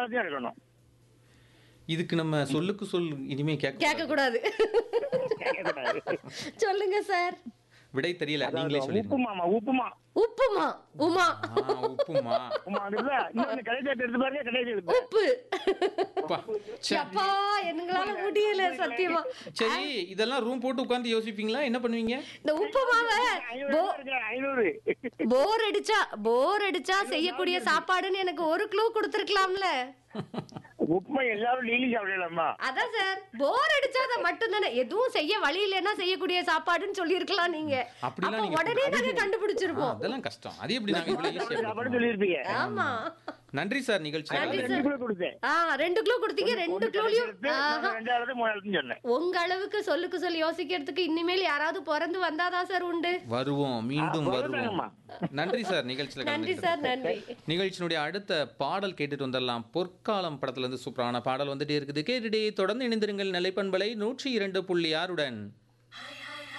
எல்லாத்தையும் இருக்கணும் இதுக்கு நம்ம சொல்லுக்கு சொல் இனிமே கேட்க கேட்க கூடாது கேட்கக்கூடாது. சொல்லுங்க சார் விடை தெரியல நீங்களே சொல்லிருங்க உப்புமாமா உப்புமா உப்புமா உமா ஆ, உப்புமா உப்புமா இருக்குல்ல இன்னொன்னு கடைசி எடுத்து பாருங்க கடைசி எடுத்து உப்பு அப்பா, ச்சே. அப்பா எங்களால முடியல சத்தியமா சரி இதெல்லாம் ரூம் போட்டு உட்கார்ந்து யோசிப்பீங்களா என்ன பண்ணுவீங்க இந்த உப்புமாவை ஐநூறு போ ரூபாய் இருக்கு, ஐநூறு போர் அடிச்சா போர் அடிச்சா செய்யக்கூடிய சாப்பாடுன்னு எனக்கு ஒரு க்ளூ கொடுத்துருக்கலாம்ல உப்புமா எல்லாரும் டெய்லி சாப்பிடலாமா அதான் சார் போர் அடிச்சா அதை மட்டும் தானே எதுவும் செய்ய வழி இல்லைன்னா செய்யக்கூடிய சாப்பாடுன்னு சொல்லியிருக்கலாம் நீங்க அப்படிலாம் அப்ப நீங்க உடனே நாங்க ஆ, கண்டுபிடிச்சிருப்போம் அதெல்லாம் கஷ்டம் அது எப்படி நாங்க இவ்வளவு ஈஸியா சாப்பாடு சொல்லியிருப்பீங்க ஆமா நன்றி சார் நிகழ்ச்சி நன்றி ரெண்டு கிலோ கொடுத்தேன் ஆ ரெண்டு க்ளூ கொடுத்தீங்க ரெண்டு ஒண்ணு க்ளூலயும் கடைசி எடுத்து, இன்னொன்னு ரெண்டாவது மூணாவது சொன்னேன் உங்க அளவுக்கு சொல்லுக்கு சொல்லி யோசிக்கிறதுக்கு இனிமேல் யாராவது பிறந்து வந்தாதான் சார் உண்டு வருவோம் மீண்டும் ஆ, வருவோம் வருவாங்கம்மா. நன்றி சார் நிகழ்ச்சியில நன்றி கலந்துக்கிட்டதுக்கு. சார் நன்றி நிகழ்ச்சியினுடைய அடுத்த பாடல் கேட்டுட்டு வந்துடலாம் பொற்காலம் படத்துல இருந்து சூப்பரான பாடல் வந்துட்டே இருக்குது கேட்டுட்டே தொடர்ந்து இணைந்திருங்கள் நிலைப்பண்பலை நூற்றி இரண்டு புள்ளி ஆறுடன்